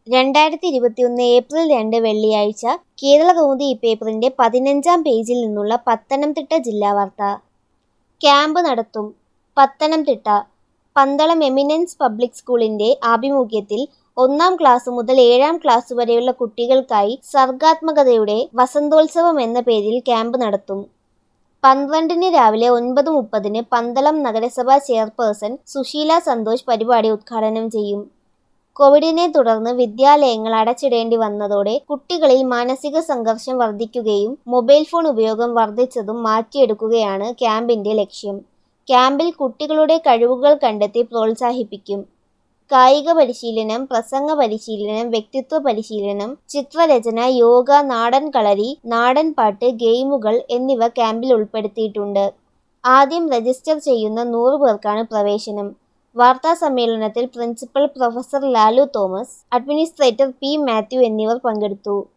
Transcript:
രണ്ടായിരത്തി ഇരുപത്തിയൊന്ന് ഏപ്രിൽ രണ്ട് വെള്ളിയാഴ്ച കേരളകൗമുദി ഈ പേപ്പറിന്റെ പതിനഞ്ചാം പേജിൽ നിന്നുള്ള പത്തനംതിട്ട ജില്ലാ വാർത്ത ക്യാമ്പ് നടത്തും പത്തനംതിട്ട പന്തളം എമിനൻസ് പബ്ലിക് സ്കൂളിന്റെ ആഭിമുഖ്യത്തിൽ ഒന്നാം ക്ലാസ് മുതൽ ഏഴാം ക്ലാസ് വരെയുള്ള കുട്ടികൾക്കായി സർഗാത്മകതയുടെ വസന്തോത്സവം എന്ന പേരിൽ ക്യാമ്പ് നടത്തും പന്ത്രണ്ടിന് രാവിലെ ഒൻപത് മുപ്പതിന് പന്തളം നഗരസഭാ ചെയർപേഴ്സൺ സുശീല സന്തോഷ് പരിപാടി ഉദ്ഘാടനം ചെയ്യും കോവിഡിനെ തുടർന്ന് വിദ്യാലയങ്ങൾ അടച്ചിടേണ്ടി വന്നതോടെ കുട്ടികളിൽ മാനസിക സംഘർഷം വർദ്ധിക്കുകയും മൊബൈൽ ഫോൺ ഉപയോഗം വർദ്ധിച്ചതും മാറ്റിയെടുക്കുകയാണ് ക്യാമ്പിന്റെ ലക്ഷ്യം ക്യാമ്പിൽ കുട്ടികളുടെ കഴിവുകൾ കണ്ടെത്തി പ്രോത്സാഹിപ്പിക്കും കായിക പരിശീലനം പ്രസംഗ പരിശീലനം വ്യക്തിത്വ പരിശീലനം ചിത്രരചന യോഗ നാടൻ കളരി നാടൻ പാട്ട് ഗെയിമുകൾ എന്നിവ ക്യാമ്പിൽ ഉൾപ്പെടുത്തിയിട്ടുണ്ട് ആദ്യം രജിസ്റ്റർ ചെയ്യുന്ന നൂറ് പേർക്കാണ് പ്രവേശനം വാർത്താ സമ്മേളനത്തിൽ principal professor Lalu Thomas administrator P Mathew എന്നിവർ പങ്കെടുത്തു